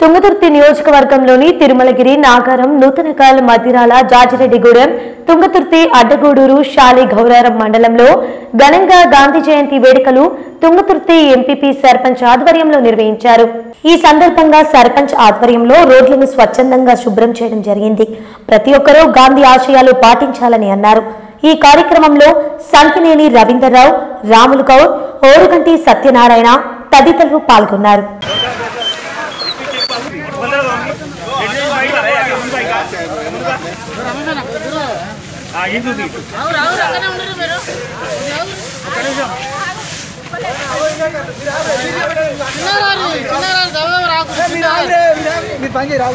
తుంగతుర్తి నియోజకవర్గంలోని తిరుమలగిరి నాగారం నూతనకాల్ మధిరాల జాజిరెడ్డిగూడెం తుంగతుర్తి అడ్డగూడూరు షాలి గౌరారం మండలంలో ఘనంగా గాంధీ జయంతి వేడుకలు తుంగతుర్తి ఎంపీపీ సర్పంచ్ ఆధ్వర్యంలో నిర్వహించారు ఈ సందర్భంగా సర్పంచ్ ఆధ్వర్యంలో రోడ్లను స్వచ్ఛందంగా శుభ్రం చేయడం జరిగింది ప్రతి ఒక్కరూ గాంధీ ఆశయాలు పాటించాలని అన్నారు ఈ కార్యక్రమంలో సంకినేని రవీందర్రావు రాములు గౌడ్ ఓరుగంటి సత్యనారాయణ తదితరులు పాల్గొన్నారు మీరు పని చేయరావు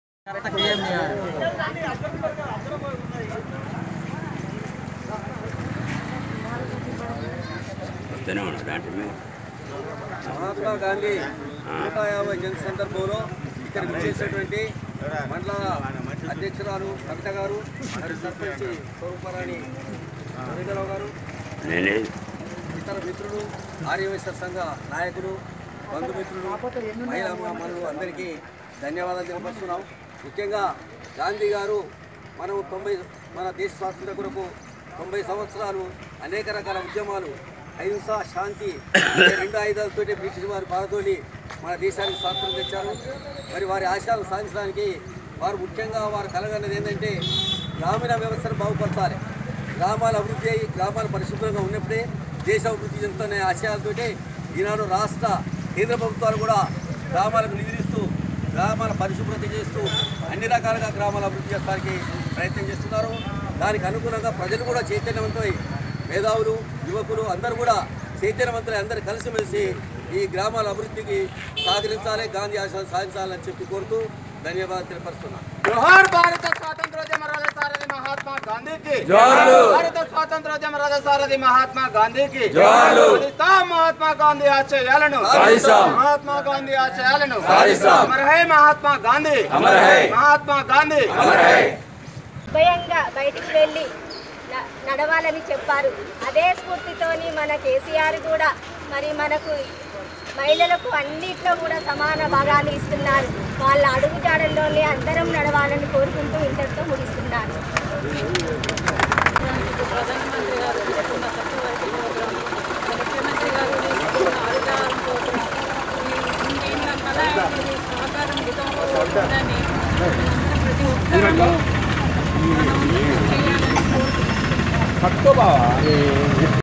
వస్తూనే ఉన్నాడు దాంట్లో మీద. మహాత్మా గాంధీ నూట యాభై జయంతి సందర్భంలో ఇక్కడికి వచ్చేసినటువంటి మండల అధ్యక్షురాలు కవిత గారు మరి సర్పంచ్ స్వరూపరాణి రవీంద్రరావు గారు నేనే ఇతర మిత్రులు ఆర్యవైశ్య సంఘ నాయకులు బంధుమిత్రులు మహిళా మనులు అందరికీ ధన్యవాదాలు తెలియపరుస్తున్నాం ముఖ్యంగా గాంధీ గారు మనం తొంభై మన దేశ స్వాతంత్ర కొరకు తొంభై సంవత్సరాలు అనేక రకాల ఉద్యమాలు అహింస శాంతి అనే రెండు ఆయుధాలతోటి బ్రిటిష్ వారి పారతోలి మన దేశానికి స్వాతంత్రం తెచ్చారు మరి వారి ఆశయాలు సాధించడానికి వారు ముఖ్యంగా వారు కలగన్నది ఏంటంటే గ్రామీణ వ్యవస్థను బాగుపరచాలి గ్రామాల అభివృద్ధి అయ్యి గ్రామాలు పరిశుభ్రంగా ఉన్నప్పుడే దేశ అభివృద్ధి చెందుతున్న ఆశయాలతోటి ఈనాడు రాష్ట్ర కేంద్ర ప్రభుత్వాలు కూడా గ్రామాలకు నిధులిస్తూ గ్రామాల పరిశుభ్రత చేస్తూ అన్ని రకాలుగా గ్రామాల అభివృద్ధి చేయడానికి ప్రయత్నం చేస్తున్నారు దానికి అనుగుణంగా ప్రజలు కూడా చైతన్యవంతమై మేధావులు యువకులు అందరూ కూడా చైతన్యవంతులై అందరూ కలిసిమెలిసి ఈ గ్రామాల అభివృద్ధికి సహకరించాలి గాంధీ ఆశయాలు సాధించాలని చెప్పి కోరుతూ ధన్యవాదాలు తెలియపరుస్తున్నాను జోహార్ భారత స్వాతంత్రోద్యమ రథ సారథి మహాత్మా గాంధీకి భారత స్వాతంత్రోద్యమ రథ సారథి మహాత్మా గాంధీకి సాధిస్తాం మహాత్మా గాంధీ ఆశయాలను మహాత్మా గాంధీ ఆశయాలను అమర్ హై మహాత్మా గాంధీ మహాత్మా గాంధీ భయంగా బయటికి వెళ్ళి న- నడవాలని చెప్పారు అదే స్ఫూర్తితోని మన కేసీఆర్ కూడా మరి మనకు మహిళలకు అన్నిట్లో కూడా సమాన భాగాలు ఇస్తున్నారు వాళ్ళ అడుగుజాడల్లోనే అందరం నడవాలని కోరుకుంటూ ఇంతటితో ముగిస్తున్నాను ప్రధానమంత్రి గారు తీసుకున్న సత్యవతి ప్రోగ్రాం ముఖ్యమంత్రి గారు తీసుకున్న ఆరుగారం ప్రోగ్రాం ఈ ఇండియన్ కళ అనేది సహకారం విధంలో ఉందని ప్రతి ఒక్కరూ మనం చేయాలని కోరుకుంటున్నాం